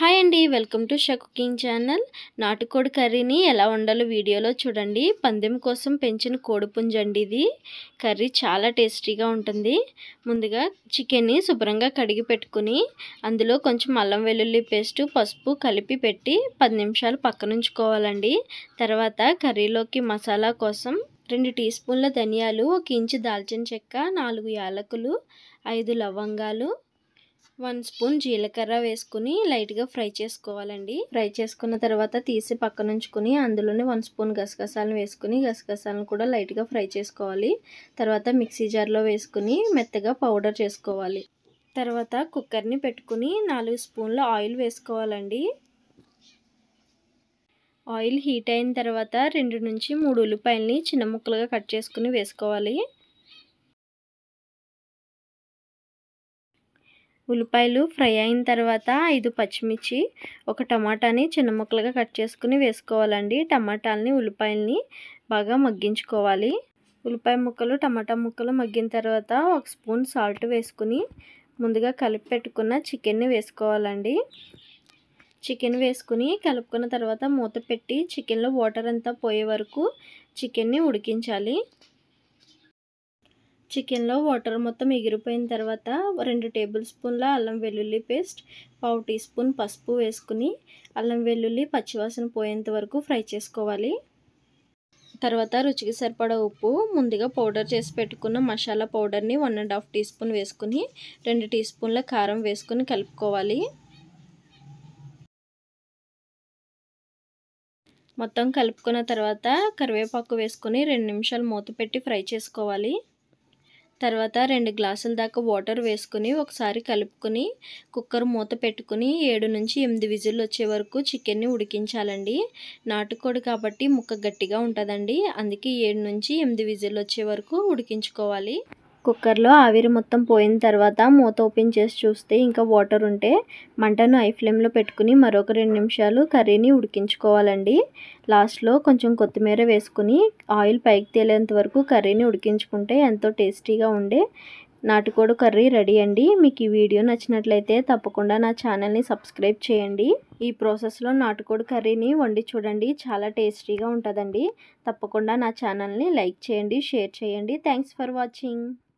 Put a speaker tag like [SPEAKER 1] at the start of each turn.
[SPEAKER 1] hi అండి welcome to Shah cooking channel నాటుకోడి కర్రీని ఎలా వండాలో వీడియోలో చూడండి పందెం కోసం పెంచిన కోడిపుంజ అండి ఇది కర్రీ చాలా టేస్టీగా ఉంటుంది ముందుగా చికెన్ని శుభ్రంగా కడిగి పెట్టుకుని అందులో కొంచెం అల్లం వెల్లుల్లి పేస్టు పసుపు కలిపి పెట్టి పది నిమిషాలు పక్కన ఉంచుకోవాలండి తర్వాత కర్రీలోకి మసాలా కోసం రెండు టీ స్పూన్ల ధనియాలు ఒక ఇంచు దాల్చిన చెక్క నాలుగు యాలకులు ఐదు లవంగాలు వన్ స్పూన్ జీలకర్ర వేసుకుని లైట్గా ఫ్రై చేసుకోవాలండి ఫ్రై చేసుకున్న తర్వాత తీసి పక్కన ఉంచుకుని అందులోనే వన్ స్పూన్ గసగసాలను వేసుకుని గసగసాలను కూడా లైట్గా ఫ్రై చేసుకోవాలి తర్వాత మిక్సీ జార్లో వేసుకుని మెత్తగా పౌడర్ చేసుకోవాలి తర్వాత కుక్కర్ని పెట్టుకుని నాలుగు స్పూన్ల ఆయిల్ వేసుకోవాలండి ఆయిల్ హీట్ అయిన తర్వాత రెండు నుంచి మూడు ఉల్లిపాయలని చిన్న ముక్కలుగా కట్ చేసుకుని వేసుకోవాలి ఉల్లిపాయలు ఫ్రై అయిన తర్వాత ఐదు పచ్చిమిర్చి ఒక టమాటాని చిన్న ముక్కలుగా కట్ చేసుకుని వేసుకోవాలండి టమాటాలని ఉల్లిపాయలని బాగా మగ్గించుకోవాలి ఉల్లిపాయ ముక్కలు టమాటా ముక్కలు మగ్గిన తర్వాత ఒక స్పూన్ సాల్ట్ వేసుకుని ముందుగా కలిపి పెట్టుకున్న చికెన్ని వేసుకోవాలండి చికెన్ వేసుకుని కలుపుకున్న తర్వాత మూత పెట్టి చికెన్లో వాటర్ అంతా పోయే వరకు చికెన్ని ఉడికించాలి చికెన్లో వాటర్ మొత్తం ఎగిరిపోయిన తర్వాత రెండు టేబుల్ స్పూన్ల అల్లం వెల్లుల్లి పేస్ట్ పావు టీ స్పూన్ పసుపు వేసుకుని అల్లం వెల్లుల్లి పచ్చివాసన పోయేంత వరకు ఫ్రై చేసుకోవాలి తర్వాత రుచికి సరిపడా ఉప్పు ముందుగా పౌడర్ చేసి పెట్టుకున్న మసాలా పౌడర్ని one and half teaspoon వేసుకుని రెండు టీ స్పూన్ల కారం వేసుకుని కలుపుకోవాలి మొత్తం కలుపుకున్న తర్వాత కరివేపాకు వేసుకొని రెండు నిమిషాలు మూత పెట్టి ఫ్రై చేసుకోవాలి తర్వాత రెండు గ్లాసుల దాకా వాటర్ వేసుకుని ఒకసారి కలుపుకొని కుక్కర్ మూత పెట్టుకుని ఏడు నుంచి ఎనిమిది విజిల్లు వచ్చే వరకు చికెన్ని ఉడికించాలండి నాటుకోడి కాబట్టి ముక్క గట్టిగా ఉంటుందండి అందుకే ఏడు నుంచి ఎనిమిది విజిల్లు వచ్చే వరకు ఉడికించుకోవాలి కుక్కర్లో ఆవిరి మొత్తం పోయిన తర్వాత మూత ఓపెన్ చేసి చూస్తే ఇంకా వాటర్ ఉంటే మంటను ఐ ఫ్లేమ్లో పెట్టుకుని మరొక రెండు నిమిషాలు కర్రీని ఉడికించుకోవాలండి లాస్ట్లో కొంచెం కొత్తిమీర వేసుకుని ఆయిల్ పైకి తేలేంత వరకు కర్రీని ఉడికించుకుంటే ఎంతో టేస్టీగా ఉండే నాటుకోడి కర్రీ రెడీ అండి మీకు ఈ వీడియో నచ్చినట్లయితే తప్పకుండా నా ఛానల్ని సబ్స్క్రైబ్ చేయండి ఈ ప్రాసెస్లో నాటుకోడి కర్రీని వండి చూడండి చాలా టేస్టీగా ఉంటుందండి తప్పకుండా నా ఛానల్ని లైక్ చేయండి షేర్ చేయండి థ్యాంక్స్ ఫర్ వాచింగ్